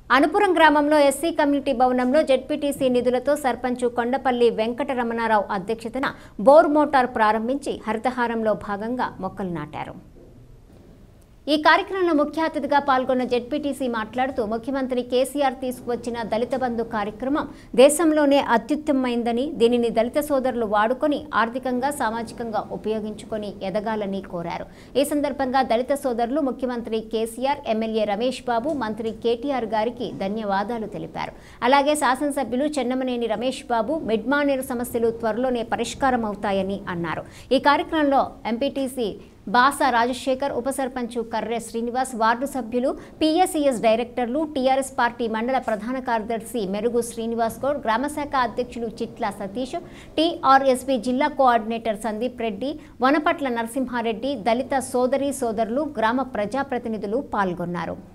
అనుపురం గ్రామంలో SC community భవనంలో ZPTC నిధులతో సర్పంచ్ కొండపల్లి వెంకటరమణారావు అధ్యక్షతన బోర్ మోటార్ ప్రారంభించి హరితహారంలో భాగంగా మొక్కలు నాటారు ఈ కార్యక్రమంలో ముఖ్య అతిథిగా పాల్గొన్న జెడ్పీటీసీ మాట్లాడుతూ ముఖ్యమంత్రి కేసీఆర్ తీసుకువచ్చిన దళిత బంధు కార్యక్రమం దేశంలోనే అత్యుత్తమైందని దీనిని దళిత సోదరులు వాడుకొని ఆర్థికంగా సామాజికంగా ఉపయోగించుకొని ఎదగాలని కోరారు ఈ సందర్భంగా దళిత సోదరులు ముఖ్యమంత్రి కేసీఆర్ ఎమ్మెల్యే రమేష్ బాబు మంత్రి కేటీఆర్ గారికి ధన్యవాదాలు తెలిపారు అలాగే శాసనసభ్యులు చెన్నమనేని రమేష్ బాబు మిడ్మానేరు సమస్యలు త్వరలోనే పరిష్కారం అవుతాయని అన్నారు ఈ కార్యక్రమంలో ఎంపీటీసీ బాస రాజశేఖర్ ఉప సర్పంచ్ కర్రె శ్రీనివాస్ వార్డు సభ్యులు పిఎస్సిఎస్ డైరెక్టర్లు టీఆర్ఎస్ పార్టీ మండల ప్రధాన కార్యదర్శి మెరుగు శ్రీనివాస్ గౌడ్ గ్రామశాఖ అధ్యక్షులు చిట్ల సతీష్ టీఆర్ఎస్పీ జిల్లా కోఆర్డినేటర్ సందీప్ రెడ్డి వనపట్ల నరసింహారెడ్డి దళిత సోదరీ సోదరులు గ్రామ ప్రజాప్రతినిధులు పాల్గొన్నారు